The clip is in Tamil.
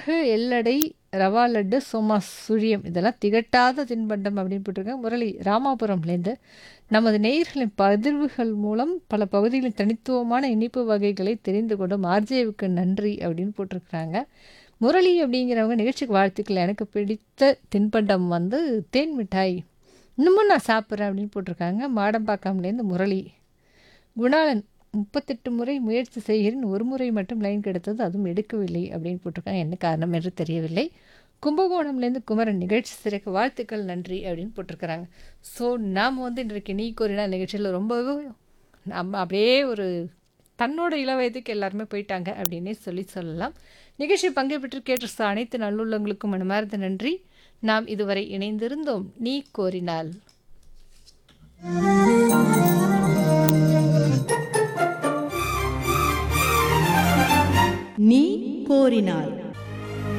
பிறகு எள்ளடை ரவா லட்டு சோமா சுழியம் இதெல்லாம் திகட்டாத தின்பண்டம் அப்படின்னு போட்டிருக்காங்க முரளி ராமாபுரம்லேருந்து நமது நேயர்களின் பதிவுகள் மூலம் பல பகுதிகளின் தனித்துவமான இனிப்பு வகைகளை தெரிந்து கொண்டும் ஆர்ஜேவுக்கு நன்றி அப்படின்னு போட்டிருக்கிறாங்க முரளி அப்படிங்கிறவங்க நிகழ்ச்சிக்கு வாழ்த்துக்கள் எனக்கு பிடித்த தின்பண்டம் வந்து தேன் மிட்டாய் இன்னமும் நான் சாப்பிட்றேன் அப்படின்னு போட்டிருக்காங்க மாடம்பாக்கம்லேருந்து முரளி குணாளன் முப்பத்தெட்டு முறை முயற்சி செய்கிறேன் ஒரு முறை மட்டும் லைன் கிடைத்தது அதுவும் எடுக்கவில்லை அப்படின்னு போட்டிருக்காங்க என்ன காரணம் என்று தெரியவில்லை கும்பகோணம்லேருந்து குமரன் நிகழ்ச்சி சிறக்க வாழ்த்துக்கள் நன்றி அப்படின்னு போட்டிருக்கிறாங்க ஸோ நாம் வந்து இன்றைக்கு நீ கோரினா நிகழ்ச்சியில் ரொம்பவே நம்ம அப்படியே ஒரு தன்னோட இளவயதுக்கு எல்லாருமே போயிட்டாங்க அப்படின்னே சொல்லி சொல்லலாம் நிகழ்ச்சி பங்கு பெற்று கேட்டு அனைத்து நல்லுள்ளங்களுக்கும் மனமார்ந்த நன்றி நாம் இதுவரை இணைந்திருந்தோம் நீ கோரினால் நீ கோரினாய்